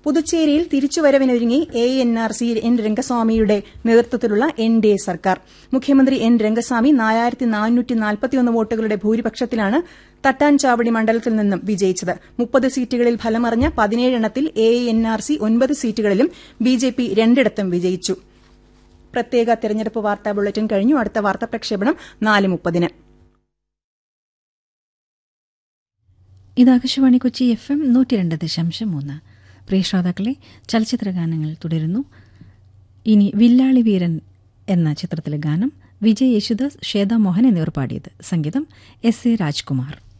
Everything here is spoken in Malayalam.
പുതുച്ചേരിയിൽ തിരിച്ചുവരവിനൊരുങ്ങി A N R C N രംഗസ്വാമിയുടെ നേതൃത്വത്തിലുള്ള എൻ ഡി എ സർക്കാർ മുഖ്യമന്ത്രി എൻ രംഗസ്വാമി വോട്ടുകളുടെ ഭൂരിപക്ഷത്തിലാണ് തട്ടാൻചാവടി മണ്ഡലത്തിൽ നിന്നും വിജയിച്ചത് മുപ്പത് സീറ്റുകളിൽ ഫലമറിഞ്ഞ പതിനേഴെണ്ണത്തിൽ എ എൻ ആർ സി ഒൻപത് സീറ്റുകളിലും ബി ജെ പി രണ്ടിടത്തും വിജയിച്ചു പ്രത്യേക തെരഞ്ഞെടുപ്പ് വാർത്താ ബുള്ളറ്റിൻ കഴിഞ്ഞു അടുത്ത വാർത്താ പ്രക്ഷേപണം നാല് മുപ്പതിന് ഇത് ആകാശവാണി കൊച്ചി എഫ് എം നൂറ്റി രണ്ട് ദശാംശം മൂന്ന് പ്രിയ ശ്രോതാക്കളെ ചലച്ചിത്ര ഗാനങ്ങൾ തുടരുന്നു ഇനി വില്ലാളി വീരൻ എന്ന ചിത്രത്തിലെ ഗാനം വിജയ് യേശുദാസ് ശ്വേതാ മോഹൻ എന്നിവർ പാടിയത് സംഗീതം എസ് എ രാജ്കുമാർ